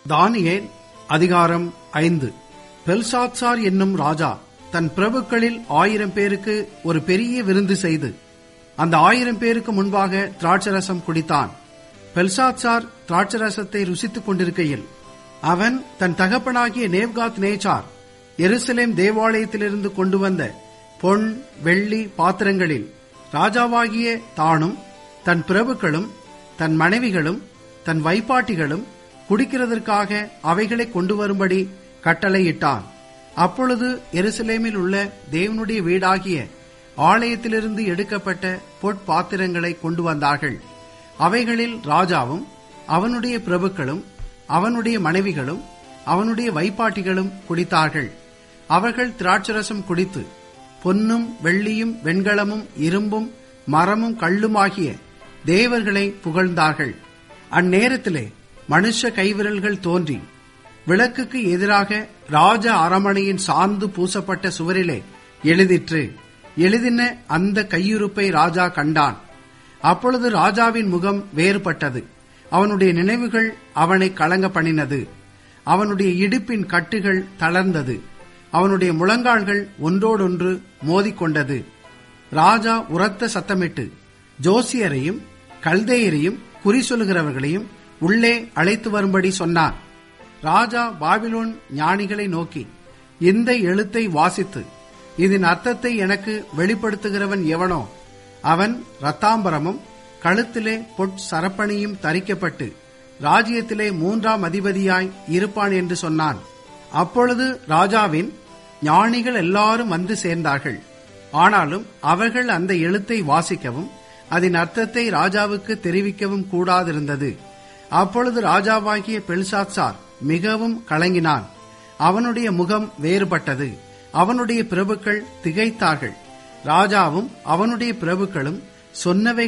தானியேல் அதிகாரம் ஐந்து பெல்சாத்சார் என்னும் ராஜா தன் பிரபுக்களில் ஆயிரம் பேருக்கு ஒரு பெரிய விருந்து செய்து அந்த ஆயிரம் பேருக்கு முன்பாக திராட்சரசம் குடித்தான் பெல்சாத்சார் திராட்சரசத்தை ருசித்துக் கொண்டிருக்கையில் அவன் தன் தகப்பனாகிய நேவ்காத் நேச்சார் எருசலேம் தேவாலயத்திலிருந்து கொண்டு வந்த பொன் வெள்ளி பாத்திரங்களில் ராஜாவாகிய தானும் தன் பிரபுக்களும் தன் மனைவிகளும் தன் வைப்பாட்டிகளும் குடிக்கிறதற்காக அவைகளை கொண்டு வரும்படி கட்டளையிட்டான் அப்பொழுது எருசலேமில் உள்ள தேவனுடைய வீடாகிய ஆலயத்திலிருந்து எடுக்கப்பட்ட பொற்பாத்திரங்களை கொண்டு வந்தார்கள் அவைகளில் ராஜாவும் அவனுடைய பிரபுக்களும் அவனுடைய மனைவிகளும் அவனுடைய வைப்பாட்டிகளும் குடித்தார்கள் அவர்கள் திராட்சரசம் குடித்து பொன்னும் வெள்ளியும் வெண்கலமும் இரும்பும் மரமும் கல்லுமாகிய தேவர்களை புகழ்ந்தார்கள் அந்நேரத்திலே மனுஷ கைவிரல்கள் தோன்றி விளக்குக்கு எதிராக ராஜ அரமனையின் சார்ந்து பூசப்பட்ட சுவரிலே எழுதிற்று எழுதின அந்த கையிருப்பை ராஜா கண்டான் அப்பொழுது ராஜாவின் முகம் வேறுபட்டது அவனுடைய நினைவுகள் அவனை கலங்க பண்ணினது அவனுடைய இடுப்பின் கட்டுகள் தளர்ந்தது அவனுடைய முழங்கால்கள் ஒன்றோடொன்று மோதிக்கொண்டது ராஜா உரத்த சத்தமிட்டு ஜோசியரையும் கல்தேயரையும் குறி சொல்லுகிறவர்களையும் உள்ளே அழைத்து வரும்படி சொன்னார் ராஜா பாபிலோன் ஞானிகளை நோக்கி இந்த எழுத்தை வாசித்து இதன் அர்த்தத்தை எனக்கு வெளிப்படுத்துகிறவன் எவனோ அவன் ரத்தாம்பரமும் கழுத்திலே பொட் சரப்பணியும் தரிக்கப்பட்டு ராஜ்யத்திலே மூன்றாம் அதிபதியாய் இருப்பான் என்று சொன்னான் அப்பொழுது ராஜாவின் ஞானிகள் எல்லாரும் வந்து சேர்ந்தார்கள் ஆனாலும் அவர்கள் அந்த எழுத்தை வாசிக்கவும் அதன் அர்த்தத்தை ராஜாவுக்கு தெரிவிக்கவும் கூடாதிருந்தது அப்பொழுது ராஜாவாகிய பெல்சாத்சார் மிகவும் கலங்கினான் அவனுடைய முகம் வேறுபட்டது அவனுடைய பிரபுக்கள் திகைத்தார்கள் ராஜாவும் அவனுடைய பிரபுக்களும் சொன்னவை